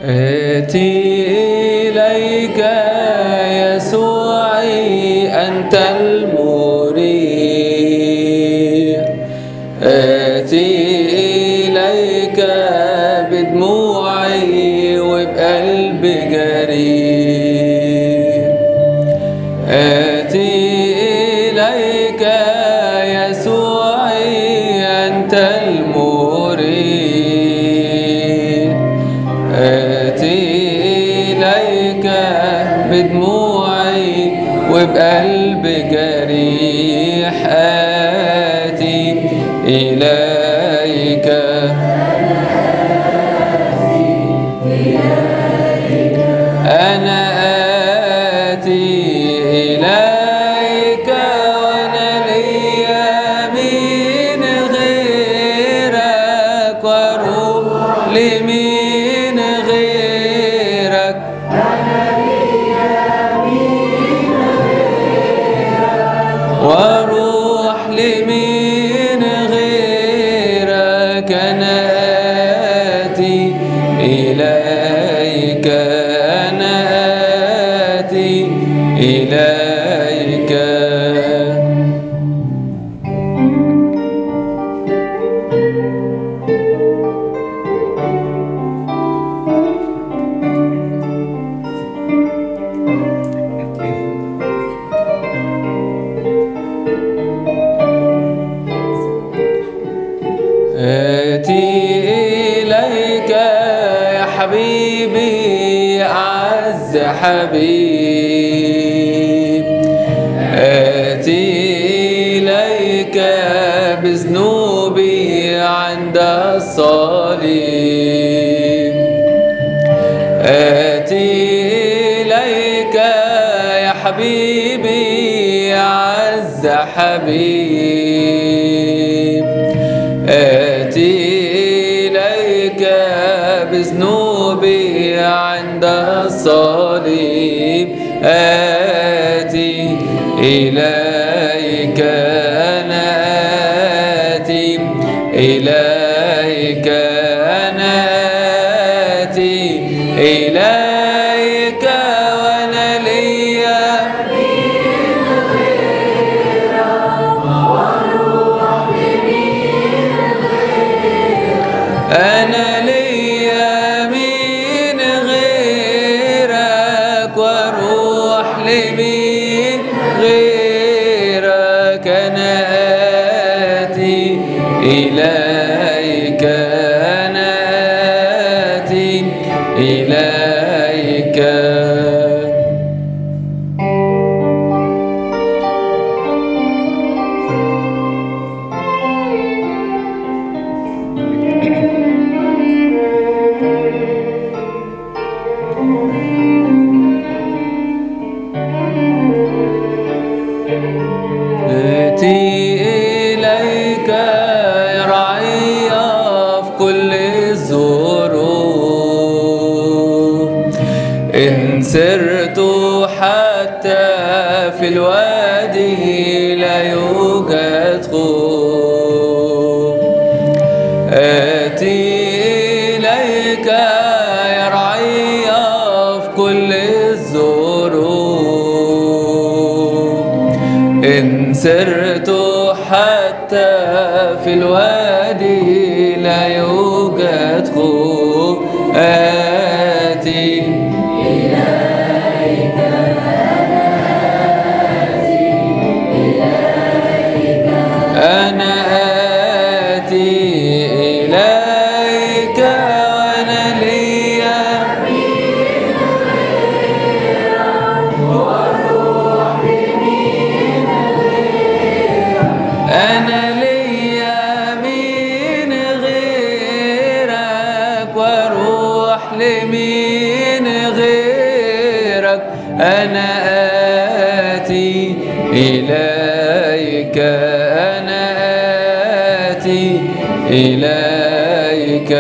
آتي إليك يسوعي أنت المريح آتي إليك بدموعي وبقلب جريح آتي إليك يسوعي أنت المريد آتي إليك بدموعي وبقلب جريح آتي إليك أنا آتي إليك وأنا ليا مين غيرك وأروح لمين غيرك واروح لمين غيرك انا اتي اليك انا اتي اليك آتي إليك يا حبيبي أعز حبيب آتي إليك بذنوبي عند الصليب آتي إليك يا حبيبي أعز حبيب آتي إليك بذنوبي عند الصليب آتي إليك أنا آتي إليك أنا آتي إليك وأنا ليا أنا ليا مين غيرك وأروح لمين غيرك أنا آتي إليك أنا آتي إليك آتي إليك يا رعية في كل الظروف إن سرت حتى في الوادي لا يوجد خوف آتي إليك يا رعية في كل الظروف إن سرت حتى في الوادي لا يوجد خوف آتي أنا آتي إليك وأنا ليا أنا ليا مين غيرك وأروح لمين غيرك أنا آتي إليك أنا آتي إليك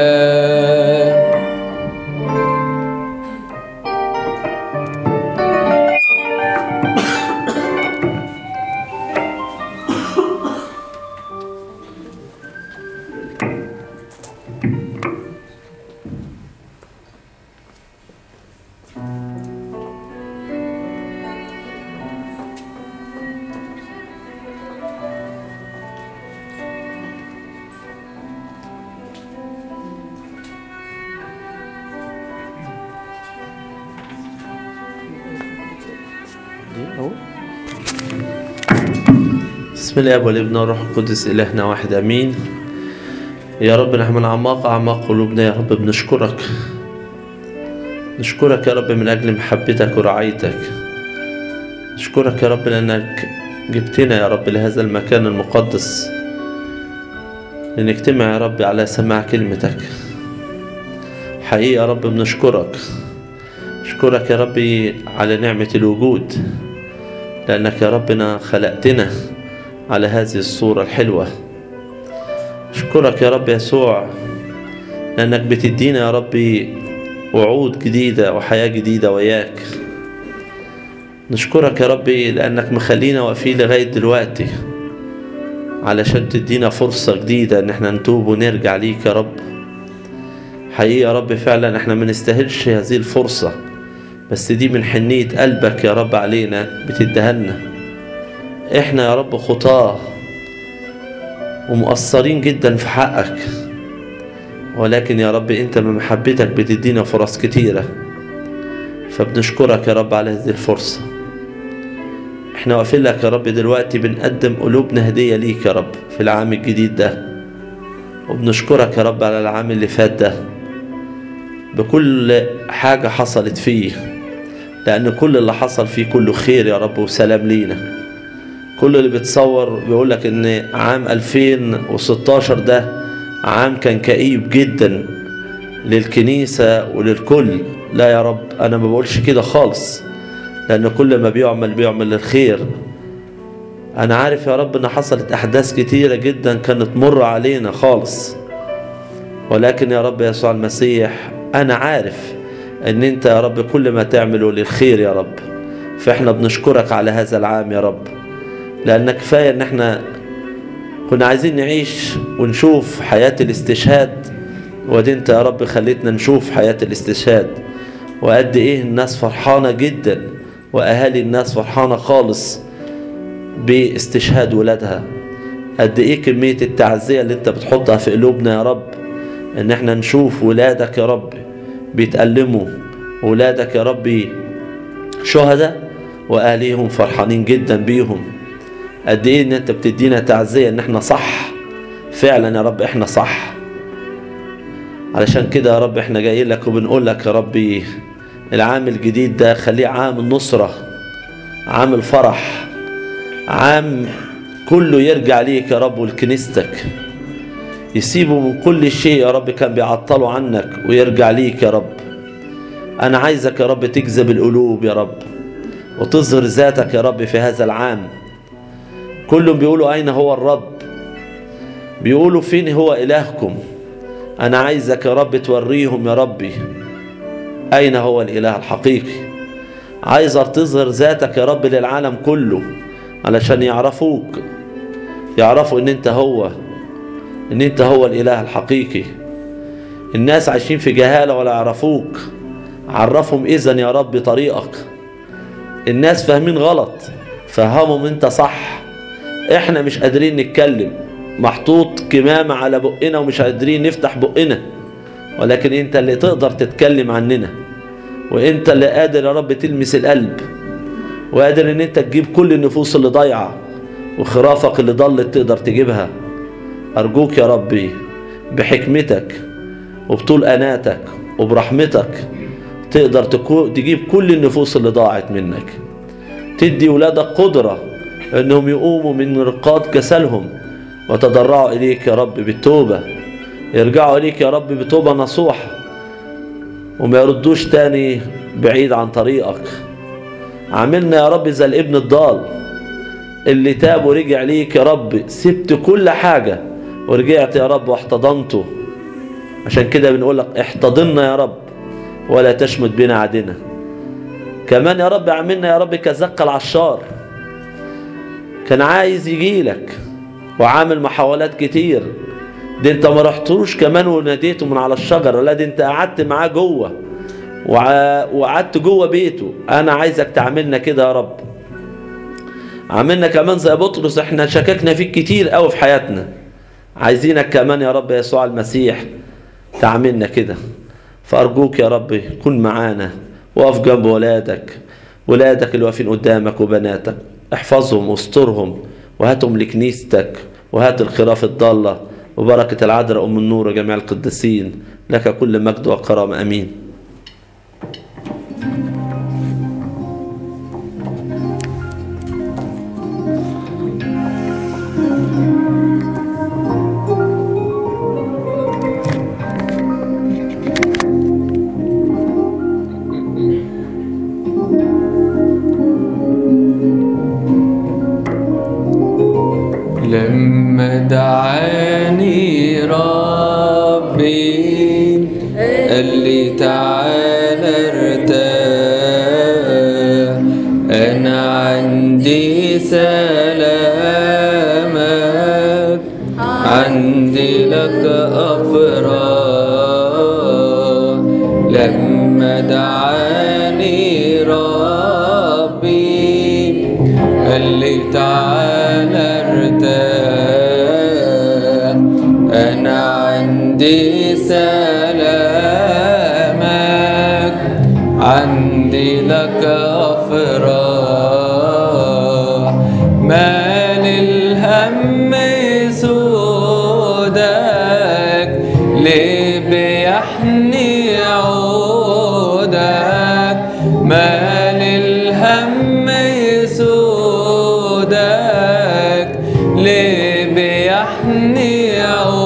بسم الله والابن والروح القدس إلهنا واحد أمين يا رب نحن من أعماق أعماق قلوبنا يا رب بنشكرك نشكرك يا رب من أجل محبتك ورعايتك نشكرك يا رب لأنك جبتنا يا رب لهذا المكان المقدس لنجتمع يا رب على سماع كلمتك حقيقة يا رب بنشكرك نشكرك يا ربي على نعمة الوجود لأنك يا ربنا خلقتنا على هذه الصورة الحلوة أشكرك يا رب يسوع لأنك بتدينا يا ربي وعود جديدة وحياة جديدة وياك نشكرك يا ربي لأنك مخلينا واقفين لغاية دلوقتي علشان تدينا فرصة جديدة إن احنا نتوب ونرجع ليك يا رب حقيقة يا رب فعلا احنا ما نستاهلش هذه الفرصة بس دي من حنية قلبك يا رب علينا بتديها لنا احنا يا رب خطاه ومقصرين جدا في حقك ولكن يا رب انت من محبتك بتدينا فرص كتيرة فبنشكرك يا رب على هذه الفرصة احنا واقفين لك يا رب دلوقتي بنقدم قلوبنا هدية ليك يا رب في العام الجديد ده وبنشكرك يا رب على العام اللي فات ده بكل حاجة حصلت فيه لأن كل اللي حصل فيه كله خير يا رب وسلام لينا كل اللي بيتصور بيقول لك ان عام 2016 ده عام كان كئيب جدا للكنيسة وللكل لا يا رب انا ما بقولش كده خالص لان كل ما بيعمل بيعمل للخير انا عارف يا رب ان حصلت احداث كتيرة جدا كانت مر علينا خالص ولكن يا رب يسوع المسيح انا عارف ان انت يا رب كل ما تعمله للخير يا رب فاحنا بنشكرك على هذا العام يا رب لأن كفاية إن إحنا كنا عايزين نعيش ونشوف حياة الاستشهاد ودي أنت يا رب خليتنا نشوف حياة الاستشهاد وقد إيه الناس فرحانة جدا وأهالي الناس فرحانة خالص باستشهاد ولادها قد إيه كمية التعزية اللي أنت بتحطها في قلوبنا يا رب إن إحنا نشوف ولادك يا رب بيتألموا ولادك يا ربي شهداء وأهليهم فرحانين جدا بيهم قد ايه ان انت بتدينا تعزية ان احنا صح فعلا يا رب احنا صح علشان كده يا رب احنا جايين لك وبنقول لك يا ربي العام الجديد ده خليه عام النصرة عام الفرح عام كله يرجع ليك يا رب ولكنيستك يسيبوا من كل شيء يا رب كان بيعطلوا عنك ويرجع ليك يا رب انا عايزك يا رب تجذب القلوب يا رب وتظهر ذاتك يا رب في هذا العام كلهم بيقولوا أين هو الرب بيقولوا فين هو إلهكم أنا عايزك يا رب توريهم يا ربي أين هو الإله الحقيقي عايزك تظهر ذاتك يا رب للعالم كله علشان يعرفوك يعرفوا ان انت هو ان انت هو الاله الحقيقي الناس عايشين في جهالة ولا يعرفوك عرفهم اذا يا رب طريقك الناس فاهمين غلط فهمهم انت صح احنا مش قادرين نتكلم محطوط كمامة على بقنا ومش قادرين نفتح بقنا ولكن انت اللي تقدر تتكلم عننا وانت اللي قادر يا رب تلمس القلب وقادر ان انت تجيب كل النفوس اللي ضايعة وخرافك اللي ضلت تقدر تجيبها ارجوك يا ربي بحكمتك وبطول اناتك وبرحمتك تقدر تكو- تجيب كل النفوس اللي ضاعت منك تدي ولادك قدرة انهم يقوموا من رقاد كسلهم وتضرعوا اليك يا رب بالتوبة يرجعوا اليك يا رب بتوبة نصوحة وما يردوش تاني بعيد عن طريقك عاملنا يا رب زي الابن الضال اللي تاب ورجع ليك يا رب سبت كل حاجة ورجعت يا رب واحتضنته عشان كده بنقول لك احتضنا يا رب ولا تشمت بنا عدنا كمان يا رب عاملنا يا رب كزق العشار كان عايز يجيلك وعامل محاولات كتير دي انت ما رحتوش كمان وناديته من على الشجرة لا دي انت قعدت معاه جوه وع- وقعدت جوه بيته انا عايزك تعملنا كده يا رب عملنا كمان زي بطرس احنا شككنا فيك كتير قوي في حياتنا عايزينك كمان يا رب يسوع المسيح تعملنا كده فأرجوك يا رب كن معانا وقف جنب ولادك ولادك اللي واقفين قدامك وبناتك احفظهم واسترهم وهاتهم لكنيستك وهات الخراف الضالة وبركة العذراء أم النور وجميع القديسين لك كل مجد وكرامة أمين لما دعاني ربي قال لي تعالى ارتاح انا عندي سلامك عندي لك افراح لما دعاني ربي قال لي تعالى ارتاح انا عندي سلامك عندي لك افراح مال الهم سودك ليه بيحني عودك مال الهم سودك ليه بيحني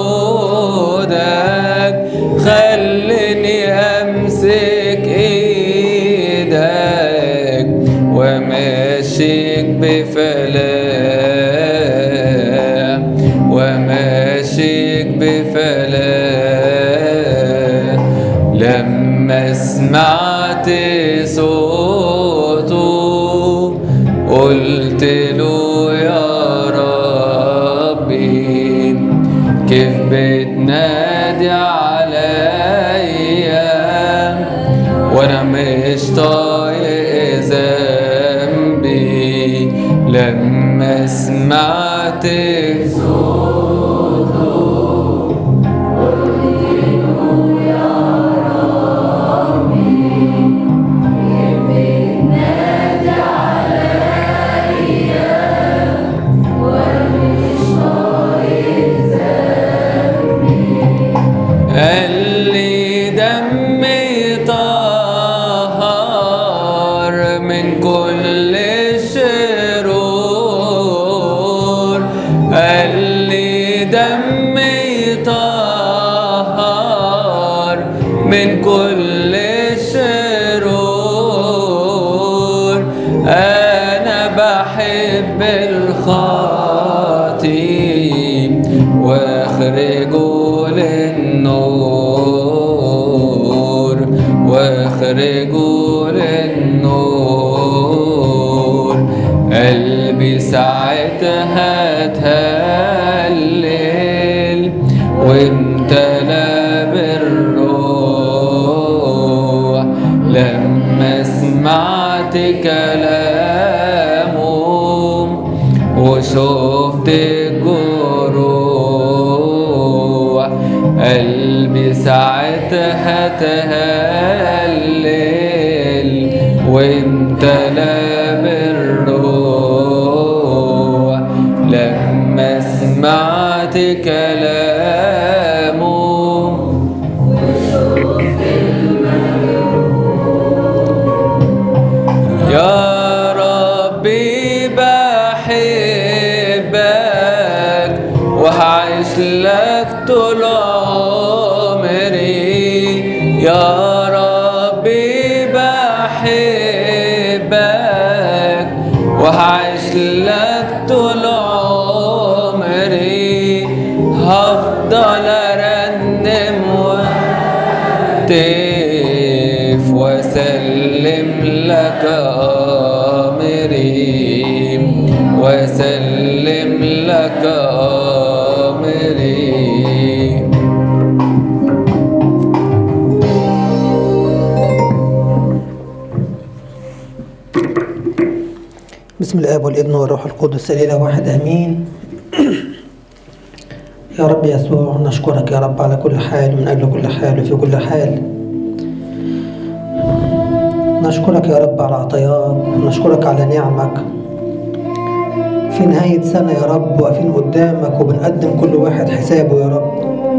عودك خليني امسك ايدك وماشيك بفلاح وماشيك بفلاح لما سمعت صوته قلت له يا ربي كيف بتنادي عليا وانا مش طايق ذنبي لما سمعت قال لي دمي طهر من كل الشرور قال لي دمي طهر من كل الشرور انا بحب الخاطي واخرجه للنور واخرجه للنور قلبي ساعتها تهلل وامتلى بالروح لما سمعت كلامه وشفت الجروح قلبي ساعتها تهلل وامتلى بالروح لما سمعت كلامه يا ربي بحبك وهعيش لك طول عمري يا ربي بحبك وهعيش لك طول عمري هفضل ارنم واهتف واسلم لك امري واسلم لك امري بسم الاب والابن والروح القدس الاله واحد امين يا رب يسوع نشكرك يا رب على كل حال ومن اجل كل حال وفي كل حال نشكرك يا رب على عطاياك ونشكرك على نعمك في نهاية سنة يا رب واقفين قدامك وبنقدم كل واحد حسابه يا رب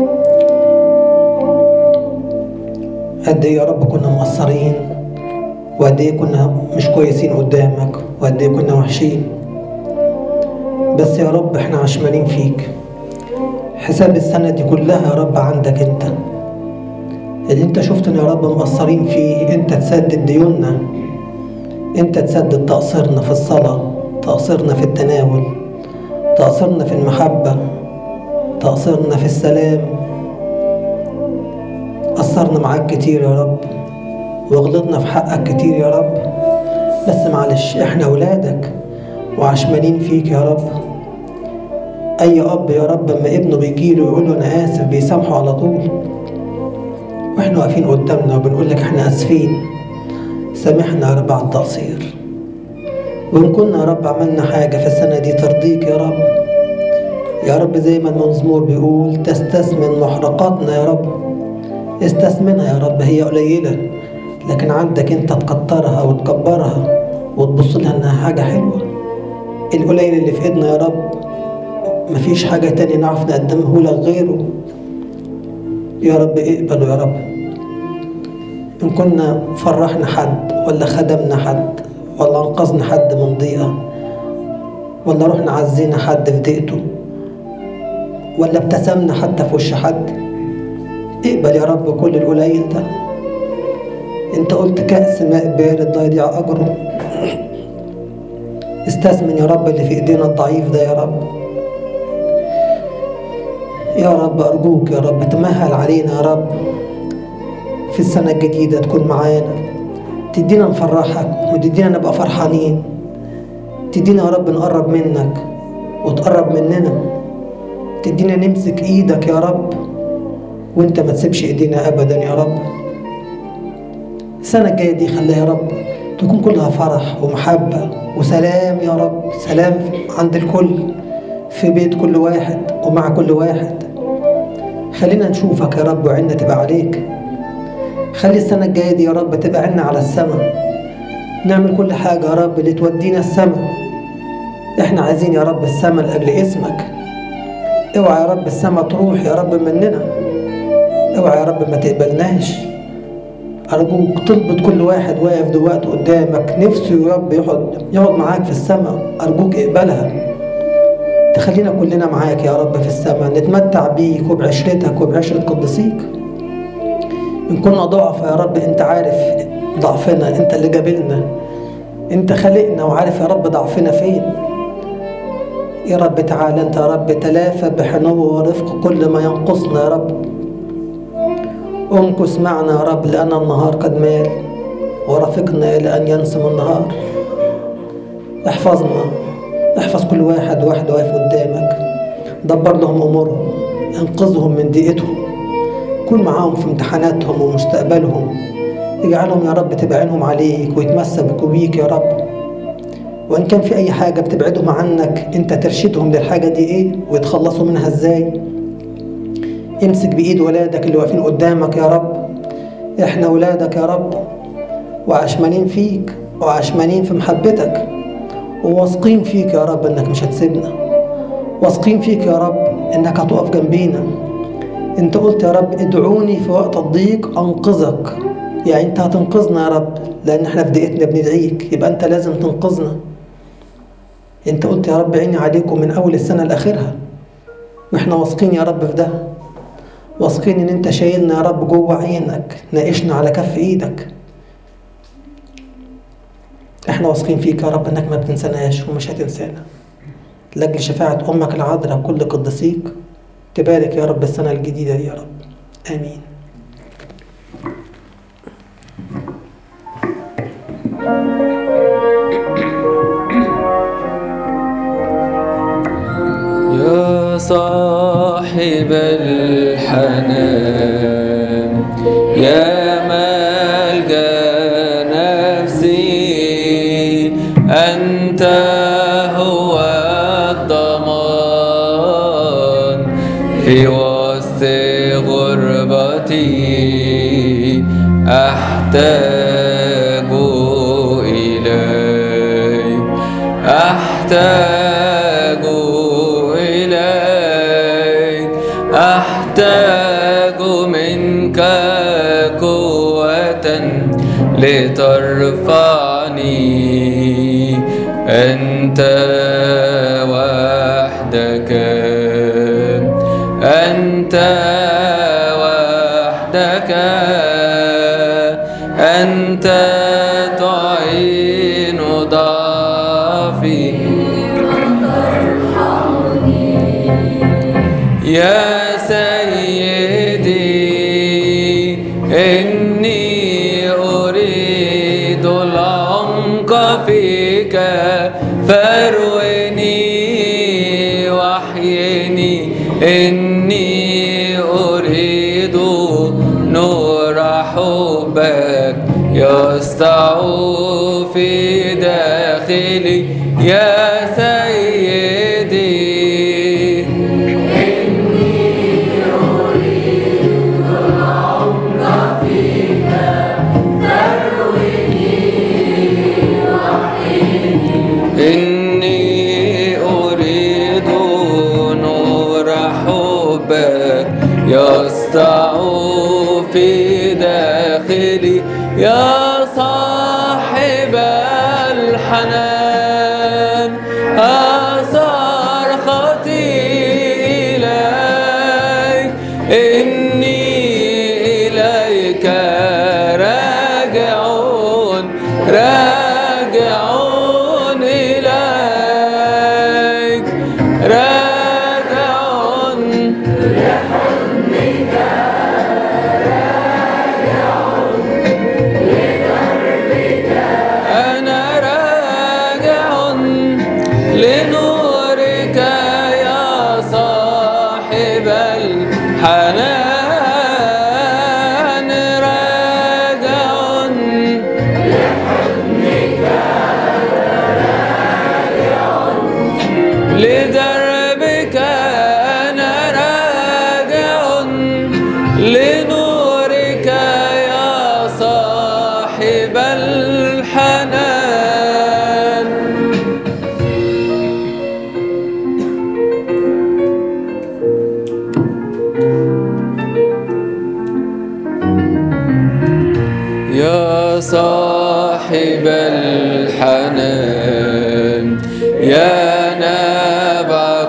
قد ايه يا رب كنا مقصرين وقد ايه كنا مش كويسين قدامك وقد ايه كنا وحشين بس يا رب احنا عشمانين فيك حساب السنة دي كلها يا رب عندك انت اللي انت شفتنا يا رب مقصرين فيه انت تسدد ديوننا انت تسدد تقصيرنا في الصلاة تقصيرنا في التناول تقصيرنا في المحبة تقصيرنا في السلام قصرنا معاك كتير يا رب وغلطنا في حقك كتير يا رب بس معلش احنا ولادك وعشمانين فيك يا رب اي اب يا رب اما ابنه بيجيله يقول له انا اسف بيسامحه على طول واحنا واقفين قدامنا وبنقول لك احنا اسفين سامحنا يا رب على التقصير وان كنا يا رب عملنا حاجه في السنه دي ترضيك يا رب يا رب زي ما المزمور بيقول تستثمن محرقاتنا يا رب استثمنها يا رب هي قليله لكن عندك انت تكترها وتكبرها وتبص لها انها حاجه حلوه القليل اللي في ايدنا يا رب مفيش حاجه تاني نعرف نقدمه لك غيره يا رب اقبله يا رب إن كنا فرحنا حد ولا خدمنا حد ولا أنقذنا حد من ضيقة ولا رحنا عزينا حد في ضيقته ولا ابتسمنا حتى في وش حد اقبل يا رب كل القليل ده انت قلت كأس ماء بارد لا يضيع أجره استثمن يا رب اللي في ايدينا الضعيف ده يا رب يا رب أرجوك يا رب تمهل علينا يا رب في السنة الجديدة تكون معانا تدينا نفرحك وتدينا نبقى فرحانين تدينا يا رب نقرب منك وتقرب مننا تدينا نمسك ايدك يا رب وانت ما تسيبش ايدينا ابدا يا رب السنة الجاية دي خليها يا رب تكون كلها فرح ومحبة وسلام يا رب سلام عند الكل في بيت كل واحد ومع كل واحد خلينا نشوفك يا رب وعنا تبقى عليك خلي السنة الجاية دي يا رب تبقى عنا على السماء نعمل كل حاجة يا رب اللي تودينا السماء احنا عايزين يا رب السماء لأجل اسمك اوعى يا رب السماء تروح يا رب مننا اوعى يا رب ما تقبلناش أرجوك طلبة كل واحد واقف دلوقتي قدامك نفسه يا رب يقعد يقعد معاك في السماء أرجوك اقبلها تخلينا كلنا معاك يا رب في السماء نتمتع بيك وبعشرتك وبعشرة قدسيك إن كنا ضعف يا رب أنت عارف ضعفنا أنت اللي جابلنا أنت خلقنا وعارف يا رب ضعفنا فين يا رب تعالى أنت يا رب تلافى بحنو ورفق كل ما ينقصنا يا رب امكث معنا يا رب لأن النهار قد مال ورافقنا إلى أن ينسم النهار احفظنا احفظ كل واحد واحد واقف قدامك دبر لهم أمورهم انقذهم من ضيقتهم كن معاهم في امتحاناتهم ومستقبلهم اجعلهم يا رب تبقى عينهم عليك ويتمسكوا بيك يا رب وإن كان في أي حاجة بتبعدهم عنك أنت ترشدهم للحاجة دي إيه ويتخلصوا منها إزاي امسك بإيد ولادك اللي واقفين قدامك يا رب إحنا ولادك يا رب وعشمانين فيك وعشمانين في محبتك وواثقين فيك يا رب إنك مش هتسيبنا واثقين فيك يا رب إنك هتقف جنبينا أنت قلت يا رب ادعوني في وقت الضيق أنقذك يعني أنت هتنقذنا يا رب لأن إحنا في ضيقتنا بندعيك يبقى أنت لازم تنقذنا أنت قلت يا رب عيني عليكم من أول السنة لآخرها وإحنا واثقين يا رب في ده واثقين ان انت شايلنا يا رب جوه عينك ناقشنا على كف ايدك احنا واثقين فيك يا رب انك ما بتنساناش ومش هتنسانا لاجل شفاعة امك العذراء كل قدسيك تبارك يا رب السنة الجديدة دي يا رب امين يا صاحب الحنان يا ملجا نفسي أنت هو الضمان في وسط غربتي أحتاج أحتاج إليك أحتاج منك قوة لترفعني أنت وحدك أنت وحدك أنت تعين ضعفي يا سيدي إني أريد العمق فيك فارويني واحيني إني أريد نور حبك يسطع في داخلي يا سيدي إني أريد نور حبك يسطع في داخلي يا صاحب الحنان أصرختي إليك إني إليك راجعون راجعون إليك راجعون أنا راجع لنورك يا صاحب الحنان راجع لدربك أنا راجع لنورك يا صاحب الحنان يا صاحب الحنان يا نبع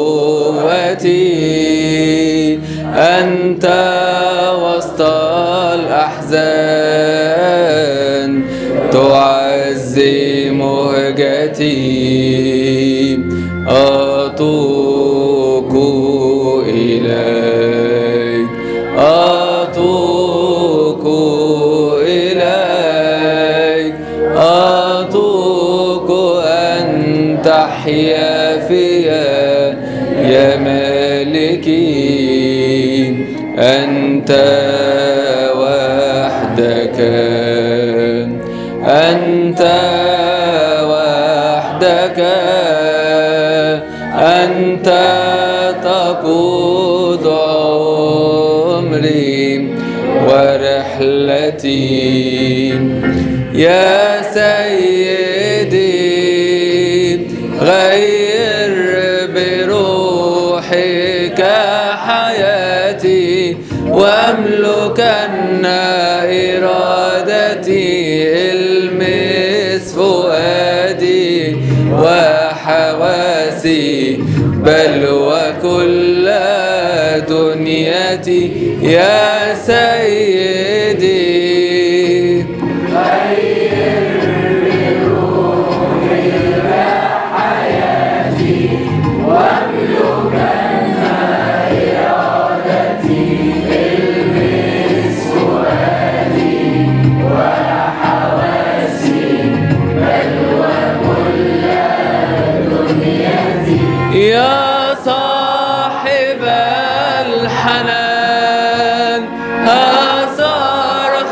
قوتي أنت وسط الأحزان تعزي مهجتي أتوق إليك أتوق إليك أتوق أن تحيا فيا يا مالكي أنت وحدك أنت وحدك أنت تقود عمري ورحلتي يا سيدي غير بروحك حياتي واملكن إرادتي المس فؤادي وحواسي بل وكل دنيتي يا سيدي يا صاحب الحنان أثار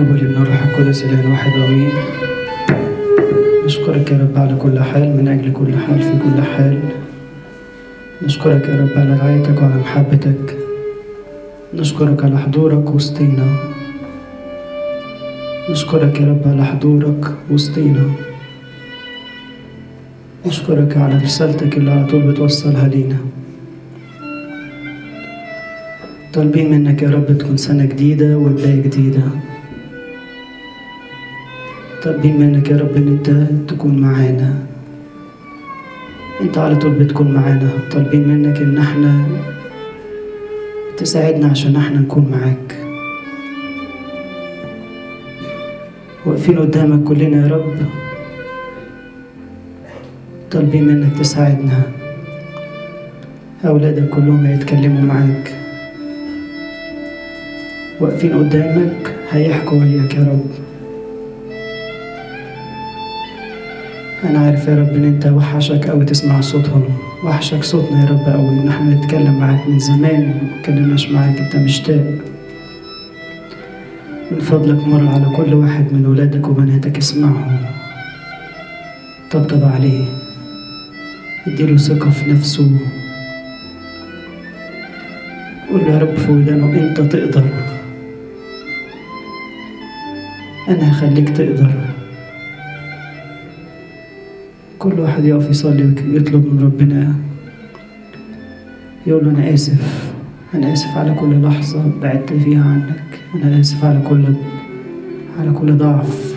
الاب والابن والروح القدس اله واحد امين نشكرك يا رب على كل حال من اجل كل حال في كل حال نشكرك يا رب على رعايتك وعلى محبتك نشكرك على حضورك وسطينا نشكرك يا رب على حضورك وسطينا نشكرك على رسالتك اللي على طول بتوصلها لينا طالبين منك يا رب تكون سنة جديدة وبداية جديدة طالبين منك يا رب ان انت تكون معانا انت على طول بتكون معانا طالبين منك ان احنا تساعدنا عشان احنا نكون معاك واقفين قدامك كلنا يا رب طالبين منك تساعدنا أولادك كلهم هيتكلموا معاك واقفين قدامك هيحكوا وياك يا رب أنا عارف يا رب إن أنت وحشك أوي تسمع صوتهم وحشك صوتنا يا رب أوي إن احنا نتكلم معاك من زمان متكلمناش معاك أنت مشتاق من فضلك مر على كل واحد من ولادك وبناتك اسمعهم طبطب عليه اديله ثقة في نفسه قول له يا رب في ودانه انت تقدر انا هخليك تقدر كل واحد يقف يصلي ويطلب من ربنا يقول له انا اسف انا اسف على كل لحظة بعدت فيها عنك انا اسف على كل على كل ضعف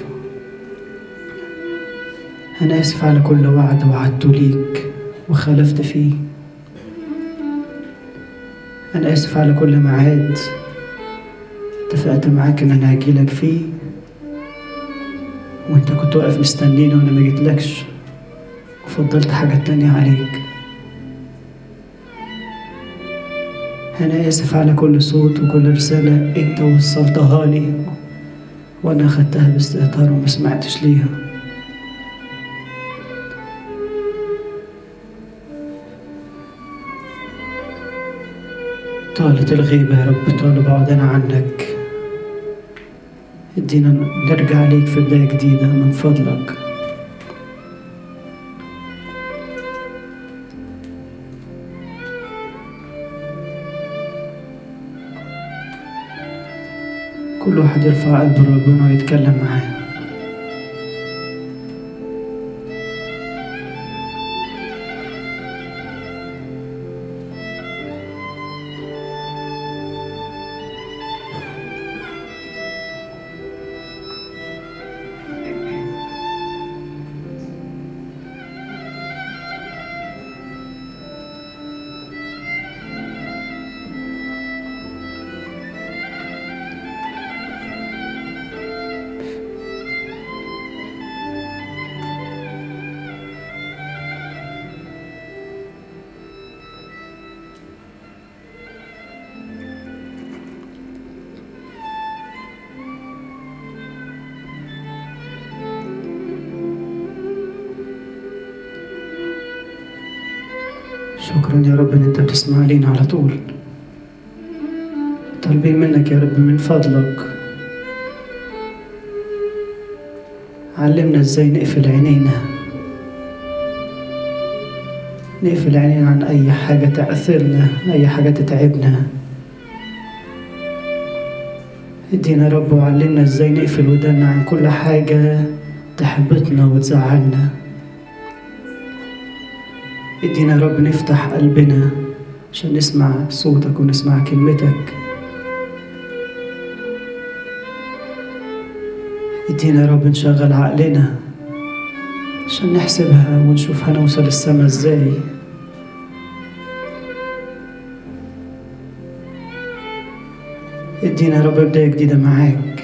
انا اسف على كل وعد وعدته ليك وخالفت فيه أنا آسف على كل ميعاد اتفقت معاك إن أنا هجيلك فيه وأنت كنت واقف مستنيني وأنا ما جيتلكش وفضلت حاجات تانية عليك أنا آسف على كل صوت وكل رسالة أنت وصلتها لي وأنا أخدتها باستهتار وما سمعتش ليها طالت الغيبة يا رب طال بعدنا عنك ادينا نرجع ليك في بداية جديدة من فضلك كل واحد يرفع قلب ربنا ويتكلم معاه شكرا يا رب ان انت بتسمع لينا على طول طالبين منك يا رب من فضلك علمنا ازاي نقفل عينينا نقفل عينينا عن اي حاجة تأثرنا اي حاجة تتعبنا ادينا يا رب وعلمنا ازاي نقفل ودانا عن كل حاجة تحبطنا وتزعلنا ادينا يا رب نفتح قلبنا عشان نسمع صوتك ونسمع كلمتك ادينا يا رب نشغل عقلنا عشان نحسبها ونشوف هنوصل السما ازاي ادينا يا رب بداية جديدة معاك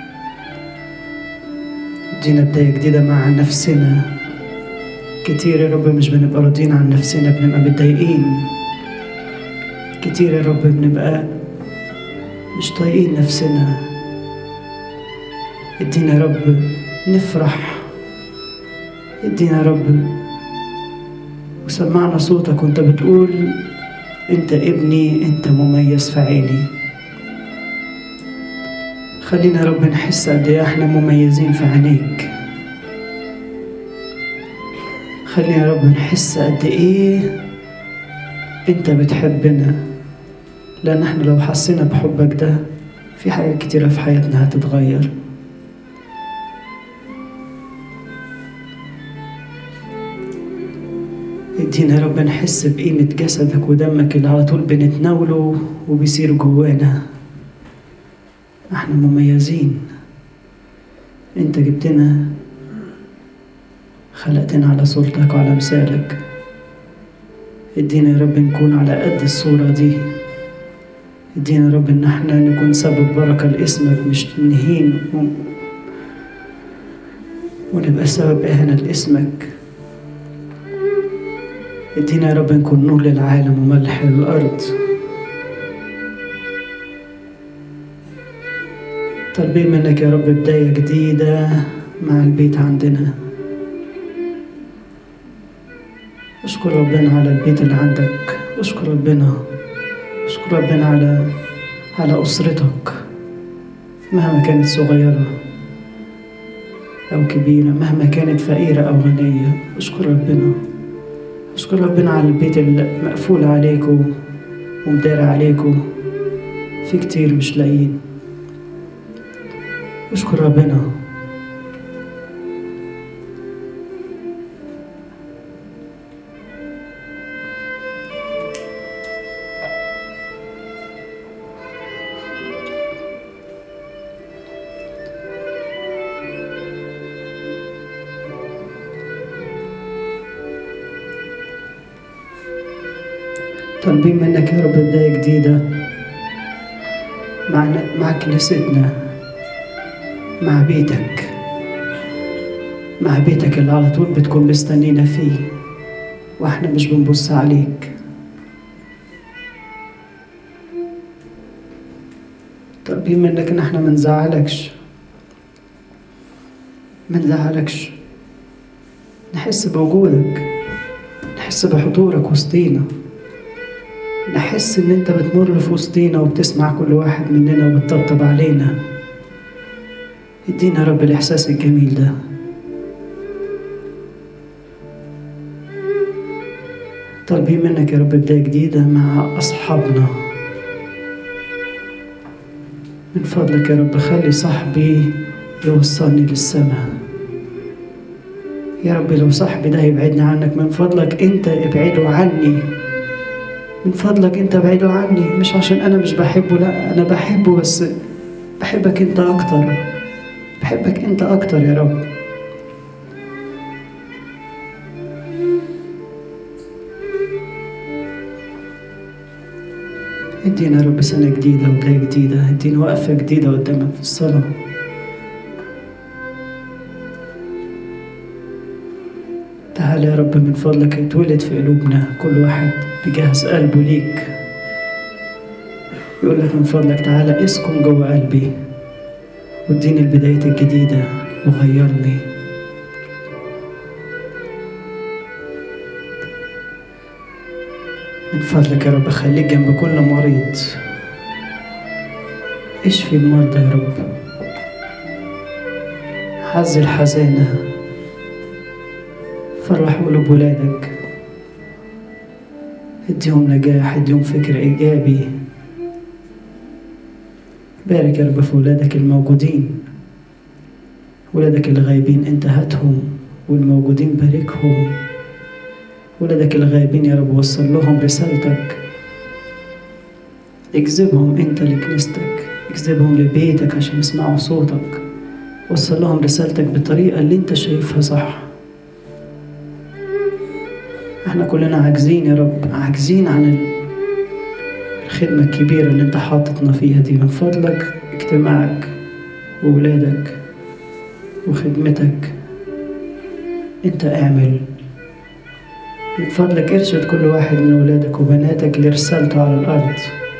ادينا بداية جديدة مع نفسنا كتير يا رب مش بنبقى راضيين عن نفسنا بنبقى متضايقين كتير يا رب بنبقى مش طايقين نفسنا ادينا يا رب نفرح ادينا يا رب وسمعنا صوتك وانت بتقول انت ابني انت مميز في عيني خلينا يا رب نحس قد ايه احنا مميزين في عينيك خلينا يا رب نحس قد ايه انت بتحبنا لان احنا لو حسينا بحبك ده في حاجات كتيرة في حياتنا هتتغير ادينا يا رب نحس بقيمة جسدك ودمك اللي على طول بنتناوله وبيصير جوانا احنا مميزين انت جبتنا خلقتنا على صورتك وعلى مثالك ادينا يا رب نكون على قد الصورة دي ادينا يا رب ان احنا نكون سبب بركة لاسمك مش نهين و... ونبقى سبب اهانة لاسمك ادينا يا رب نكون نور للعالم وملح للأرض طالبين منك يا رب بداية جديدة مع البيت عندنا اشكر ربنا على البيت اللي عندك اشكر ربنا اشكر ربنا على على أسرتك مهما كانت صغيرة أو كبيرة مهما كانت فقيرة أو غنية اشكر ربنا اشكر ربنا على البيت اللي مقفول عليكم ومدار عليكم في كتير مش لاقيين اشكر ربنا طالبين منك يا رب بداية جديدة مع مع كنيستنا مع بيتك مع بيتك اللي على طول بتكون مستنينا فيه واحنا مش بنبص عليك طالبين منك ان احنا منزعلكش منزعلكش نحس بوجودك نحس بحضورك وسطينا نحس ان انت بتمر في وسطينا وبتسمع كل واحد مننا وبتطبطب علينا ادينا يا رب الاحساس الجميل ده طالبين منك يا رب بداية جديدة مع أصحابنا من فضلك يا رب خلي صاحبي يوصلني للسماء يا رب لو صاحبي ده يبعدني عنك من فضلك انت ابعده عني من فضلك انت ابعده عني مش عشان انا مش بحبه لا انا بحبه بس بحبك انت اكتر بحبك انت اكتر يا رب ادينا يا رب سنة جديدة وبداية جديدة ادينا وقفة جديدة قدامك في الصلاة تعالى يا رب من فضلك اتولد في قلوبنا كل واحد بجهز قلبه ليك يقول لك من فضلك تعالى اسكن جوه قلبي واديني البداية الجديدة وغيرني من فضلك يا رب خليك جنب كل مريض اشفي المرضى يا رب حز الحزانة فرح قلوب ولادك اديهم نجاح اديهم فكر ايجابي بارك يا رب في ولادك الموجودين ولادك اللي غايبين انت هاتهم والموجودين باركهم ولادك اللي غايبين يا رب وصل لهم رسالتك اجذبهم انت لكنيستك اجذبهم لبيتك عشان يسمعوا صوتك وصل لهم رسالتك بالطريقة اللي انت شايفها صح احنا كلنا عاجزين يا رب عاجزين عن الخدمة الكبيرة اللي انت حاططنا فيها دي من فضلك اجتماعك وولادك وخدمتك انت اعمل من فضلك ارشد كل واحد من ولادك وبناتك لرسالته على الأرض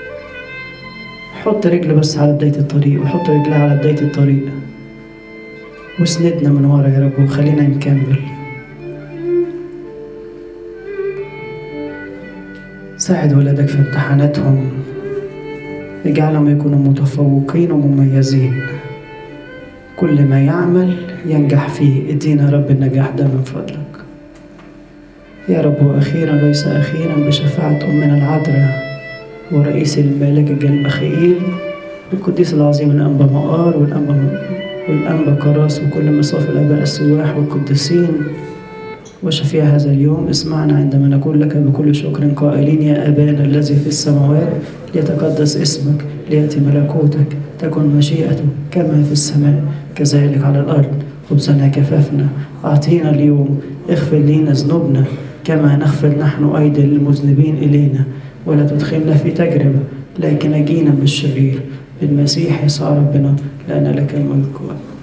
حط رجل بس على بداية الطريق وحط رجلها على بداية الطريق واسندنا من ورا يا رب وخلينا نكمل ساعد ولادك في امتحاناتهم اجعلهم يكونوا متفوقين ومميزين كل ما يعمل ينجح فيه ادينا رب النجاح ده من فضلك يا رب وأخيرا ليس أخيرا بشفاعة أمنا العذراء ورئيس الملائكة المخائيل والقديس العظيم الأنبا مقار والأنبا والأنبا كراس وكل مصاف الآباء السواح والقديسين وشفيع هذا اليوم اسمعنا عندما نقول لك بكل شكر قائلين يا أبانا الذي في السماوات ليتقدس اسمك ليأتي ملكوتك تكن مشيئتك كما في السماء كذلك على الأرض خبزنا كفافنا أعطينا اليوم اغفر لنا ذنوبنا كما نغفر نحن أيضا للمذنبين إلينا ولا تدخلنا في تجربة لكن نجينا من الشرير بالمسيح يسوع ربنا لأن لك الملك والقوة